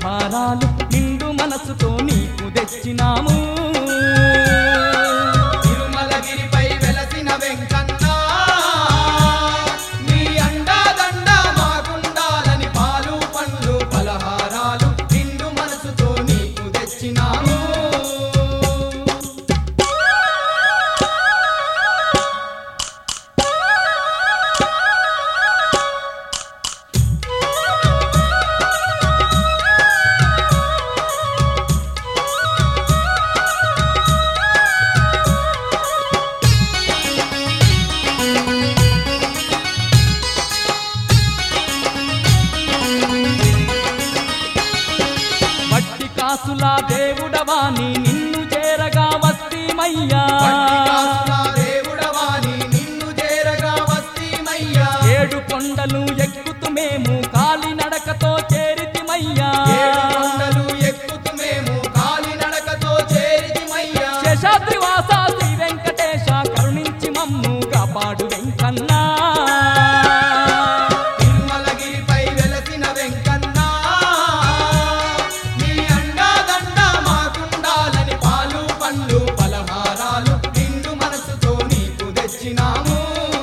పలహారాలు నిండు మనసుతో నీకు తెచ్చినాము తిరుమలగిరిపై వెలసిన వెంకన్న నీ అండాదండ మాకుండాలని పాలు పండ్లు పలహారాలు నిండు మనసుతో నీకు తెచ్చినాము వట్టి కాసుల దేవుడవాని నిన్ను చేరగా వస్తీమయ్యా వట్టి కాసుల దేవుడవాని నిన్ను చేరగా వస్తీమయ్యా ఏడు కొండలు ఎక్కుతూ మేము కాలి నడకతో చేరితిమయ్యా ఏడు కొండలు ఎక్కుతూ మేము కాలినడకతో చేరితిమయ్యా శేషాద్రివాస శ్రీ వెంకటేశ కరుణించి మమ్ము కాపాడు వెంకన్నా తిరుమలగిరిపై వెలసిన వెంకన్న నీ అండాదండ మాకుండాలని పాలు పండ్లు పలహారాలు నిండు మనసుతో నీకు తెచ్చినాము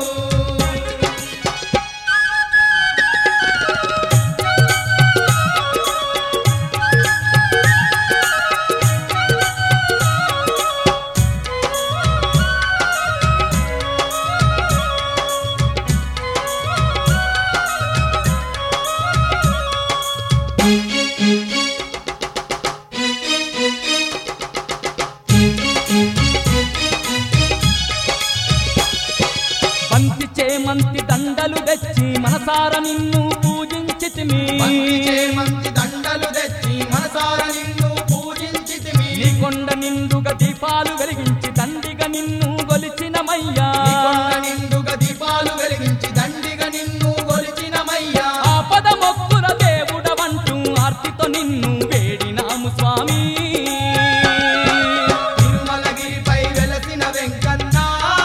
బంతి చేమంతి దండలు తెచ్చి మనసార నిన్ను పూజించితిమి మంచి చేమంతి దండలు తెచ్చి మనసార నిన్ను పూజించితిమి నీ కొండ నిండుగా దీపాలు వెలిగించి దండిగా నిన్ను గొలిచినమయ్యా నీ కొండ నిండుగా దీపాలు వెలిగించి దండిగా నిన్ను గొలిచినమయ్యా ఆపద మొక్కుల దేవుడవంటూ ఆర్తితో నిన్ను వేడినాము స్వామి తిరుమలగిరిపై వెలసిన వెంకన్న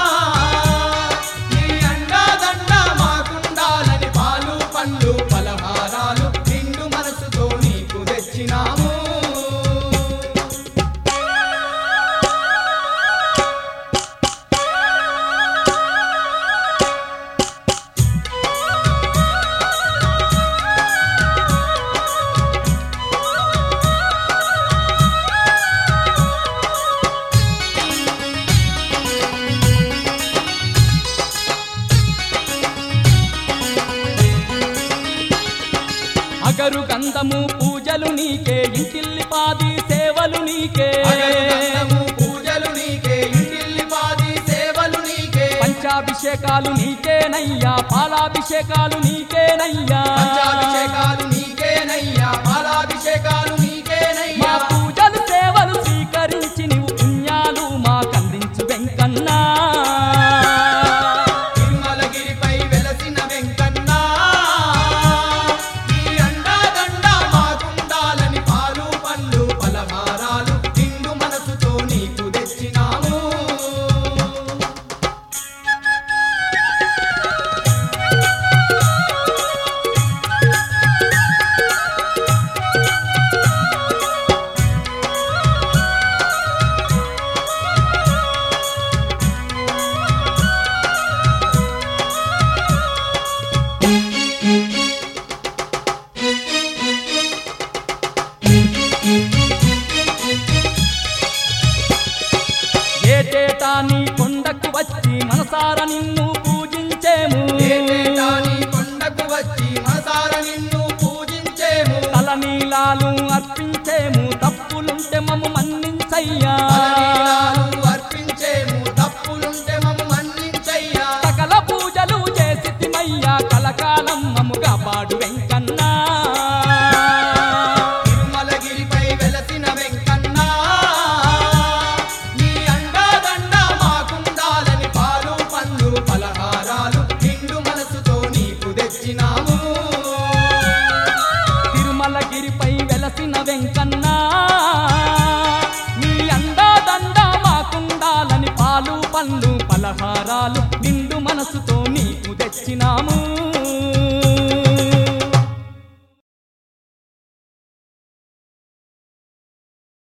నీ అండాదండ మాకుండాలని పాలు పండ్లు పలహారాలు నిండు మనసుతో నీకు తెచ్చినాము అగరు గంధము పూజలు నీకే ఇంటిల్లి పాది సేవలు నీకే అగరుగంధము పూజలు నీకే ఇంటిల్లిపాది సేవలు నీకే పంచాభిషేకాలు నీకేనయ్యా పాలాభిషేకాలు నీకేనయ్యా పంచాభిషేకాలు నీకేనయ్యా పాలాభిషేకాలు మా నీకేనయ్యా పూజలు సేవలు స్వీకరించి నీవు పుణ్యాలు మాకందించు వెంకన్నా తిరుమలగిరిపై వెలసిన వెంకన్న నీ అండాదండ మాకుండాలని పాలు పండ్లు పలహారాలు నిండు మనసుతో నీకు తెచ్చినాము ఏటేటా నీ కొండకు వచ్చి మనసార నిన్ను పూజించేము ఏటేటా నీ కొండకు వచ్చి మనసార నిన్ను పూజించేము తలనీలాలు అర్పించేము తప్పులుంటే మమ్ము మన్నించయ్యా తలనీలాలు అర్పించేము తప్పులుంటే మమ్ము మన్నించయ్యా సకల పూజలు చేసిమయ్యా కలకాలం మమ్ము కాపాడు వెంకన్నా తిరుమలగిరిపై వెలసిన వెంకన్న నీ అండాదండ మాకుండాలని పాలు పండ్లు పలహారాలు నిండు మనసుతో నీకు తెచ్చినాము తిరుమలగిరిపై వెలసిన వెంకన్నా నీ అందాదండ మాకుండాలని పాలు పండ్లు పలహారాలు నిండు మనసుతో నీకు తెచ్చినాము